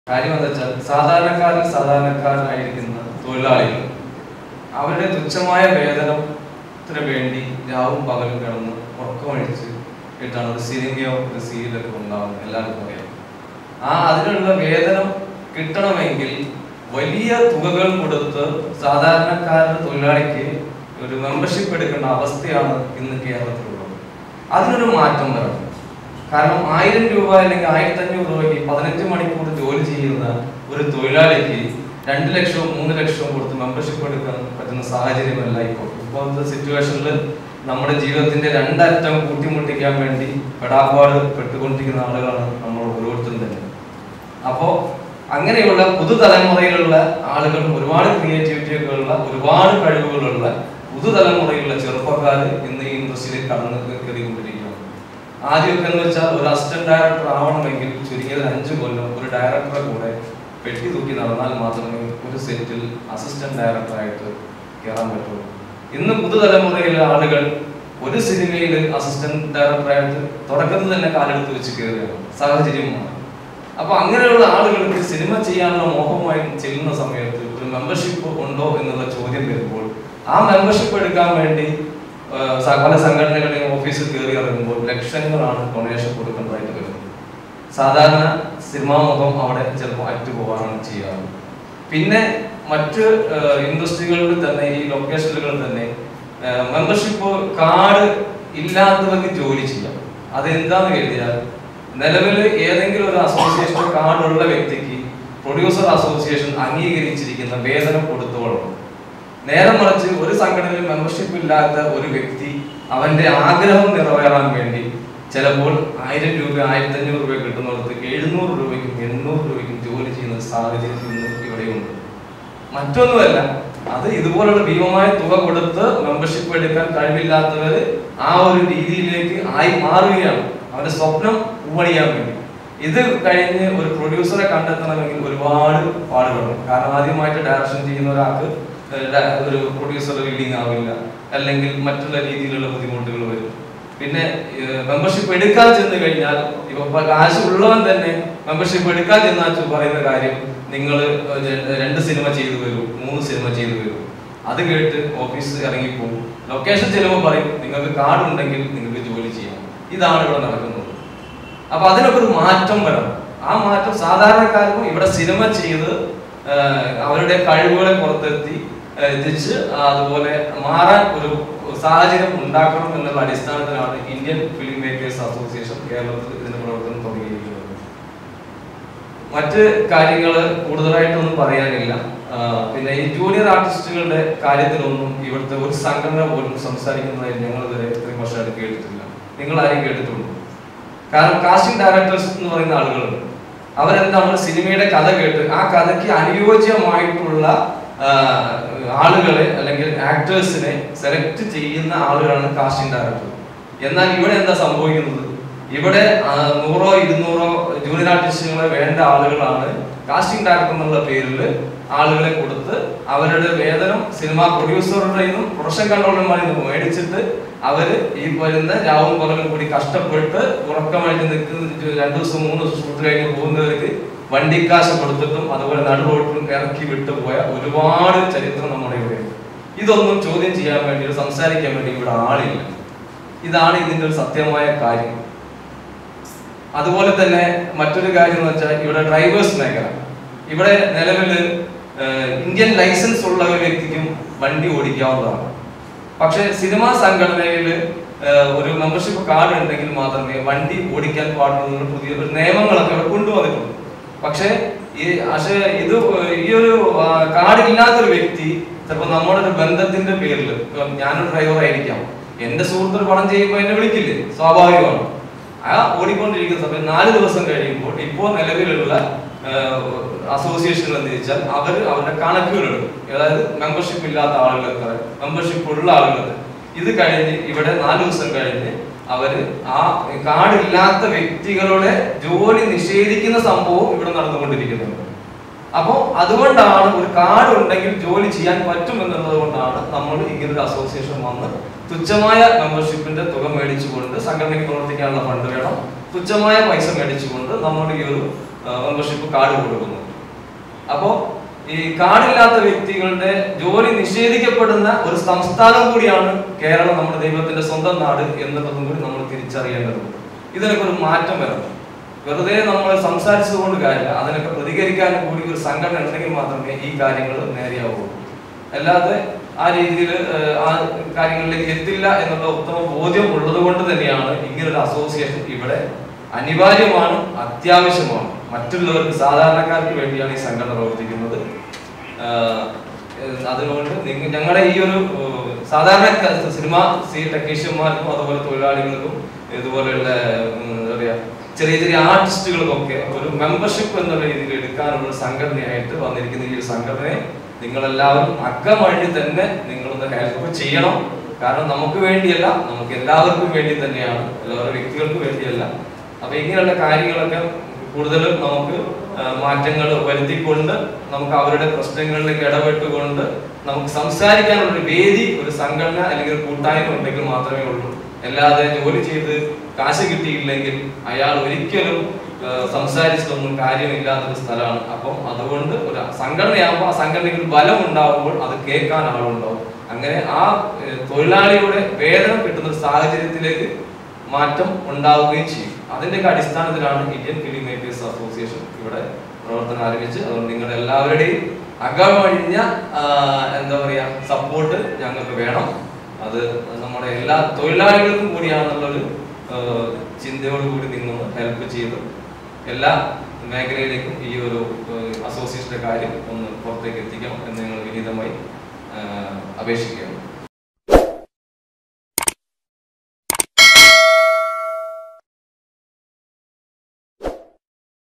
കാര്യം എന്താ വെച്ചാൽ സാധാരണക്കാരിൽ സാധാരണക്കാരനായിരിക്കുന്ന തൊഴിലാളികൾ അവരുടെ തുച്ഛമായ വേതനത്തിന് വേണ്ടി രാവും പകലും കിടന്ന് ഉറക്കമഴിച്ച് ഇട്ടാണ് ഒരു സിനിമയോ ഒരു സീരിയലൊക്കെ ഉണ്ടാവുന്നത് എല്ലാവർക്കും അറിയാം ആ അതിനുള്ള വേതനം കിട്ടണമെങ്കിൽ വലിയ തുകകൾ കൊടുത്ത് സാധാരണക്കാരൻ തൊഴിലാളിക്ക് ഒരു മെമ്പർഷിപ്പ് എടുക്കേണ്ട അവസ്ഥയാണ് ഇന്ന് കേരളത്തിലുള്ളത് അതിനൊരു മാറ്റം വരണം കാരണം ആയിരം രൂപ അല്ലെങ്കിൽ ആയിരത്തി അഞ്ഞൂറ് രൂപയ്ക്ക് പതിനഞ്ച് മണിക്കൂർ ജോലി ചെയ്യുന്ന ഒരു തൊഴിലാളിക്ക് രണ്ട് ലക്ഷവും മൂന്ന് ലക്ഷവും കൊടുത്ത് മെമ്പർഷിപ്പ് എടുക്കാൻ പറ്റുന്ന സാഹചര്യമല്ല ഇപ്പോൾ ഇപ്പോഴത്തെ സിറ്റുവേഷനിൽ നമ്മുടെ ജീവിതത്തിന്റെ രണ്ടറ്റം കൂട്ടിമുട്ടിക്കാൻ വേണ്ടി പെടാപ്പാട് പെട്ടുകൊണ്ടിരിക്കുന്ന ആളുകളാണ് നമ്മൾ ഓരോരുത്തരും തന്നെ അപ്പോ അങ്ങനെയുള്ള പുതുതലമുറയിലുള്ള ആളുകൾ ഒരുപാട് ക്രിയേറ്റിവിറ്റി ഒക്കെ ഉള്ള ഒരുപാട് കഴിവുകളുള്ള പുതുതലമുറയിലുള്ള ചെറുപ്പക്കാർ ഇന്ന് ഈ ഇൻഡസ്ട്രിയിൽ കടന്നു കയറിക്കൊണ്ടിരിക്കുകയാണ് ആദ്യമൊക്കെ എന്ന് വെച്ചാൽ ഒരു അസിസ്റ്റന്റ് ഡയറക്ടർ ആവണമെങ്കിൽ ചുരുങ്ങിയത് അഞ്ച് കൊല്ലം ഒരു ഡയറക്ടറെ കൂടെ പെട്ടി തൂക്കി നടന്നാൽ മാത്രമേ ഒരു സെറ്റിൽ അസിസ്റ്റന്റ് ഡയറക്ടറായിട്ട് കയറാൻ പറ്റുള്ളൂ ഇന്ന് പുതുതലമുറയിലെ ആളുകൾ ഒരു സിനിമയിൽ അസിസ്റ്റന്റ് ഡയറക്ടറായിട്ട് തുടക്കത്തിൽ തന്നെ കാലെടുത്ത് വെച്ച് കയറുകയാണ് സാഹചര്യമാണ് അപ്പൊ അങ്ങനെയുള്ള ആളുകൾക്ക് സിനിമ ചെയ്യാനുള്ള മോഹമായി ചെല്ലുന്ന സമയത്ത് ഒരു മെമ്പർഷിപ്പ് ഉണ്ടോ എന്നുള്ള ചോദ്യം വരുമ്പോൾ ആ മെമ്പർഷിപ്പ് എടുക്കാൻ വേണ്ടി ആ, സ- പല സംഘടനകളെയും ഓഫീസിൽ കയറി ഇറങ്ങുമ്പോൾ ലക്ഷങ്ങളാണ് ഡൊണേഷൻ കൊടുക്കേണ്ടതായിട്ട് വരുന്നത് സാധാരണ സിനിമാ മുഖം അവിടെ ചിലപ്പോൾ അറ്റു പോകാനാണ് ചെയ്യാറ് പിന്നെ മറ്റ് ഇൻഡസ്ട്രികളിൽ തന്നെ ഈ ലൊക്കേഷനുകളിൽ തന്നെ മെമ്പർഷിപ്പ് കാർഡ് ഇല്ലാത്തവർക്ക് ജോലി ചെയ്യാം അതെന്താന്ന് കരുതിയാൽ നിലവിൽ ഏതെങ്കിലും ഒരു അസോസിയേഷൻ കാർഡ് ഉള്ള വ്യക്തിക്ക് പ്രൊഡ്യൂസർ അസോസിയേഷൻ അംഗീകരിച്ചിരിക്കുന്ന വേതനം കൊടുത്തോളം നേരെ മറിച്ച് ഒരു സംഘടനയിൽ മെമ്പർഷിപ്പ് ഇല്ലാത്ത ഒരു വ്യക്തി അവന്റെ ആഗ്രഹം നിറവേറാൻ വേണ്ടി ചിലപ്പോൾ ആയിരം രൂപ ആയിരത്തി അഞ്ഞൂറ് രൂപ കിട്ടുന്നിടത്ത് എഴുന്നൂറ് രൂപയ്ക്കും എണ്ണൂറ് രൂപയ്ക്കും ജോലി ചെയ്യുന്ന ഒരു സാഹചര്യം ഇന്ന് ഇവിടെയുണ്ട് മറ്റൊന്നുമല്ല അത് ഇതുപോലുള്ള ഭീമമായ തുക കൊടുത്ത് മെമ്പർഷിപ്പ് എടുക്കാൻ കഴിവില്ലാത്തവര് ആ ഒരു രീതിയിലേക്ക് ആയി മാറുകയാണ് അവന്റെ സ്വപ്നം ഉവണിയാൻ വേണ്ടി ഇത് കഴിഞ്ഞ് ഒരു പ്രൊഡ്യൂസറെ കണ്ടെത്തണമെങ്കിൽ ഒരുപാട് പാടുപെടണം കാരണം ആദ്യമായിട്ട് ഡയറക്ഷൻ ചെയ്യുന്ന ഒരാൾക്ക് ഏഹ് ഡ- ഒരു പ്രൊഡ്യൂസർ വില്ലിങ് ആവില്ല അല്ലെങ്കിൽ മറ്റുള്ള രീതിയിലുള്ള ബുദ്ധിമുട്ടുകൾ വരും പിന്നെ മെമ്പർഷിപ്പ് എടുക്കാൻ ചെന്ന് കഴിഞ്ഞാൽ ഇപ്പൊ പ- കാശ് ഉള്ളവൻ തന്നെ മെമ്പർഷിപ്പ് എടുക്കാൻ ചെന്നാൽ പറയുന്ന കാര്യം നിങ്ങൾ രണ്ട് സിനിമ ചെയ്തു വരൂ മൂന്ന് സിനിമ ചെയ്തു വരൂ അത് കേട്ട് ഓഫീസ് ഇറങ്ങിപ്പോകും ലൊക്കേഷൻ ചെല്ലുമ്പോൾ പറയും നിങ്ങൾക്ക് കാർഡ് ഉണ്ടെങ്കിൽ നിങ്ങൾക്ക് ജോലി ചെയ്യാം ഇതാണ് ഇവിടെ നടക്കുന്നത് അപ്പൊ അതിനൊക്കെ ഒരു മാറ്റം വരണം ആ മാറ്റം സാധാരണക്കാർക്കും ഇവിടെ സിനിമ ചെയ്ത് ആ, അവരുടെ കഴിവുകളെ പുറത്തെത്തി ആ, എത്തിച്ച് അതുപോലെ മാറാൻ ഒരു സാഹചര്യം ഉണ്ടാക്കണം എന്നുള്ള അടിസ്ഥാനത്തിലാണ് ഇന്ത്യൻ ഫിലിം മേക്കേഴ്സ് അസോസിയേഷൻ കേരളത്തിൽ ഇതിന്റെ പ്രവർത്തനം തുടങ്ങിയിരിക്കുന്നത് മറ്റ് കാര്യങ്ങൾ കൂടുതലായിട്ടൊന്നും പറയാനില്ല ആ, പിന്നെ ഈ ജൂനിയർ ആർട്ടിസ്റ്റുകളുടെ കാര്യത്തിലൊന്നും ഇവിടുത്തെ ഒരു സംഘടന പോലും സംസാരിക്കുന്നതായി ഞങ്ങൾ ഇതുവരെ ഇത്രയും വർഷമായിട്ട് കേട്ടിട്ടില്ല നിങ്ങൾ ആരും കേട്ടിട്ടുണ്ടോ കാരണം കാസ്റ്റിംഗ് ഡയറക്ടേഴ്സ് എന്ന് പറയുന്ന ആളുകളുണ്ട് അവരെന്താണ് സിനിമയുടെ കഥ കേട്ട് ആ കഥയ്ക്ക് അനുയോജ്യമായിട്ടുള്ള ആ, ആളുകളെ അല്ലെങ്കിൽ ആക്ടേഴ്സിനെ സെലക്ട് ചെയ്യുന്ന ആളുകളാണ് കാസ്റ്റിംഗ് ഡയറക്ടർ എന്നാൽ ഇവിടെ എന്താ സംഭവിക്കുന്നത് ഇവിടെ ആ, നൂറോ ഇരുന്നൂറോ ജൂനിയർ ആർട്ടിസ്റ്റുകളെ വേണ്ട ആളുകളാണ് കാസ്റ്റിംഗ് ഡയറക്ടർ എന്നുള്ള പേരിൽ ആളുകളെ കൊടുത്ത് അവരുടെ വേതനം സിനിമ പ്രൊഡ്യൂസറുടെ നിന്നും പ്രൊഡക്ഷൻ കൺട്രോളർമാരിൽ നിന്നും മേടിച്ചിട്ട് അവര് ഈ വരുന്ന രാവും പകലും കൂടി കഷ്ടപ്പെട്ട് ഉറക്കമായിട്ട് നിൽക്കുന്ന രണ്ടു ദിവസം മൂന്ന് ദിവസം ഷൂട്ട് കഴിഞ്ഞ് പോകുന്നവർക്ക് വണ്ടിക്കാശ് കൊടുത്തിട്ടും അതുപോലെ നടുറോട്ടിലും ഇറക്കി വിട്ടു പോയ ഒരുപാട് ചരിത്രം നമ്മുടെ ഇവിടെ ഇതൊന്നും ചോദ്യം ചെയ്യാൻ വേണ്ടി സംസാരിക്കാൻ വേണ്ടി ഇവിടെ ആളില്ല ഇതാണ് ഇതിന്റെ ഒരു സത്യമായ കാര്യം അതുപോലെ തന്നെ മറ്റൊരു കാര്യം എന്ന് വെച്ചാൽ ഇവിടെ ഡ്രൈവേഴ്സ് മേഖല ഇവിടെ നിലവിൽ ഇന്ത്യൻ ലൈസൻസ് ഉള്ള ഒരു വ്യക്തിക്കും വണ്ടി ഓടിക്കാവുന്നതാണ് പക്ഷേ സിനിമാ സംഘടനയിൽ ഒരു മെമ്പർഷിപ്പ് കാർഡ് ഉണ്ടെങ്കിൽ മാത്രമേ വണ്ടി ഓടിക്കാൻ പാടുള്ളൂ എന്നുള്ള പുതിയ ഒരു നിയമങ്ങളൊക്കെ ഇവിടെ കൊണ്ടുവന്നിട്ടുണ്ട് പക്ഷേ ഈ പക്ഷേ ഇത് ഈ ഒരു കാർഡ് ഇല്ലാത്തൊരു വ്യക്തി ചിലപ്പോൾ നമ്മുടെ ഒരു ബന്ധത്തിന്റെ പേരിൽ ഇപ്പം ഞാനൊരു ഡ്രൈവർ ആയിരിക്കാം എന്റെ സുഹൃത്തൊരു പണം ചെയ്യുമ്പോൾ എന്നെ വിളിക്കില്ലേ സ്വാഭാവികമാണ് ആ ഓടിക്കൊണ്ടിരിക്കുന്ന സമയം നാല് ദിവസം കഴിയുമ്പോൾ ഇപ്പോൾ നിലവിലുള്ള അസോസിയേഷൻ എന്ന് വെച്ചാൽ അവർ അവരുടെ കണക്കുകൾ എടുക്കും അതായത് മെമ്പർഷിപ്പ് ഇല്ലാത്ത ആളുകൾ എത്ര മെമ്പർഷിപ്പ് ഉള്ള ആളുകൾ എത്ര. ഇത് കഴിഞ്ഞ് ഇവിടെ നാല് ദിവസം കഴിഞ്ഞ് അവര് ആ കാർഡ് ഇല്ലാത്ത വ്യക്തികളുടെ ജോലി നിഷേധിക്കുന്ന സംഭവം ഇവിടെ നടന്നുകൊണ്ടിരിക്കുന്നുണ്ട് അപ്പോൾ അതുകൊണ്ടാണ് ഒരു കാർഡ് ഉണ്ടെങ്കിൽ ജോലി ചെയ്യാൻ പറ്റും എന്നുള്ളത് കൊണ്ടാണ് നമ്മൾ ഇങ്ങനൊരു അസോസിയേഷൻ വന്ന് തുച്ഛമായ മെമ്പർഷിപ്പിന്റെ തുക മേടിച്ചുകൊണ്ട് സംഘടനയ്ക്ക് പ്രവർത്തിക്കാനുള്ള ഫണ്ട് വേണം തുച്ഛമായ പൈസ മേടിച്ചുകൊണ്ട് നമ്മൾ ഈ ഒരു മെമ്പർഷിപ്പ് കാർഡ് കൊടുക്കുന്നത് അപ്പോൾ ഈ കാർഡില്ലാത്ത വ്യക്തികളുടെ ജോലി നിഷേധിക്കപ്പെടുന്ന ഒരു സംസ്ഥാനം കൂടിയാണ് കേരളം നമ്മുടെ ദൈവത്തിന്റെ സ്വന്തം നാട് എന്നുള്ളതും കൂടി നമ്മൾ തിരിച്ചറിയേണ്ടതുണ്ട് ഇതിനൊക്കെ ഒരു മാറ്റം വരണം വെറുതെ നമ്മൾ സംസാരിച്ചത് കൊണ്ട് കാര്യമില്ല അതിനൊക്കെ പ്രതികരിക്കാൻ കൂടി ഒരു സംഘടന ഉണ്ടെങ്കിൽ മാത്രമേ ഈ കാര്യങ്ങൾ നേരെയാവുള്ളൂ അല്ലാതെ ആ രീതിയിൽ ആ കാര്യങ്ങളിലേക്ക് എത്തില്ല എന്നുള്ള ഉത്തമ ബോധ്യം ഉള്ളത് കൊണ്ട് തന്നെയാണ് ഇങ്ങനൊരു അസോസിയേഷൻ ഇവിടെ അനിവാര്യമാണ് അത്യാവശ്യമാണ് മറ്റുള്ളവർക്ക് സാധാരണക്കാർക്ക് വേണ്ടിയാണ് ഈ സംഘടന പ്രവർത്തിക്കുന്നത് ആഹ് ഏഹ് അതുകൊണ്ട് നിങ്ങൾ ഞങ്ങളുടെ ഈ ഒരു ഏഹ് സാധാരണ ക- സിനിമ സി ടെക്നീഷ്യന്മാർക്കും അതുപോലെ തൊഴിലാളികൾക്കും ഇതുപോലെയുള്ള ഉം, എന്താ പറയാ ചെറിയ ചെറിയ ആർട്ടിസ്റ്റുകൾക്കൊക്കെ ഒരു മെമ്പർഷിപ്പ് എന്നുള്ള രീതിയിൽ എടുക്കാനുള്ള ഒരു സംഘടനയായിട്ട് വന്നിരിക്കുന്ന ഈ ഒരു സംഘടനയെ നിങ്ങളെല്ലാവരും അക്കമഴി തന്നെ നിങ്ങളൊന്ന് ഹെൽപ്പ് ചെയ്യണം കാരണം നമുക്ക് വേണ്ടിയല്ല നമുക്ക് എല്ലാവർക്കും വേണ്ടി തന്നെയാണ് എല്ലാവരുടെ വ്യക്തികൾക്ക് വേണ്ടിയല്ല അപ്പൊ ഇങ്ങനെയുള്ള കാര്യങ്ങളൊക്കെ കൂടുതലും നമുക്ക് മാറ്റങ്ങൾ വരുത്തിക്കൊണ്ട് നമുക്ക് അവരുടെ പ്രശ്നങ്ങളിലേക്ക് ഇടപെട്ടുകൊണ്ട് നമുക്ക് സംസാരിക്കാനുള്ള ഒരു വേദി ഒരു സംഘടന അല്ലെങ്കിൽ ഒരു കൂട്ടായ്മ ഉണ്ടെങ്കിൽ മാത്രമേ ഉള്ളൂ അല്ലാതെ ജോലി ചെയ്ത് കാശ് കിട്ടിയില്ലെങ്കിൽ അയാൾ ഒരിക്കലും ആ, സംസാരിച്ചിട്ടൊന്നും കാര്യമില്ലാത്തൊരു സ്ഥലമാണ് അപ്പം അതുകൊണ്ട് ഒരു സംഘടനയാകുമ്പോൾ ആ സംഘടനയ്ക്ക് ഒരു ബലം ഉണ്ടാവുമ്പോൾ അത് കേൾക്കാൻ ആളുണ്ടാവും അങ്ങനെ ആ ഏ, തൊഴിലാളിയുടെ വേതനം കിട്ടുന്ന ഒരു സാഹചര്യത്തിലേക്ക് മാറ്റം ഉണ്ടാവുകയും ചെയ്യും അതിന്റെയൊക്കെ അടിസ്ഥാനത്തിലാണ് ഇന്ത്യൻ ഫിലിം മേക്കേഴ്സ് അസോസിയേഷൻ ഇവിടെ പ്രവർത്തനം ആരംഭിച്ച് അതുകൊണ്ട് നിങ്ങളുടെ എല്ലാവരുടെയും അകമഴിഞ്ഞ ആ, എന്താ പറയാ സപ്പോർട്ട് ഞങ്ങൾക്ക് വേണം അത് നമ്മുടെ എല്ലാ തൊഴിലാളികൾക്കും കൂടിയാണെന്നുള്ളൊരു ആ, ചിന്തയോടുകൂടി നിങ്ങൾ ഹെൽപ്പ് ചെയ്ത് എല്ലാ മേഖലയിലേക്കും ഈ ഒരു അസോസിയേഷന്റെ കാര്യം ഒന്ന് പുറത്തേക്ക് എത്തിക്കണം എന്ന് ഞങ്ങൾ വിനീതമായി ആ, അപേക്ഷിക്കുകയാണ്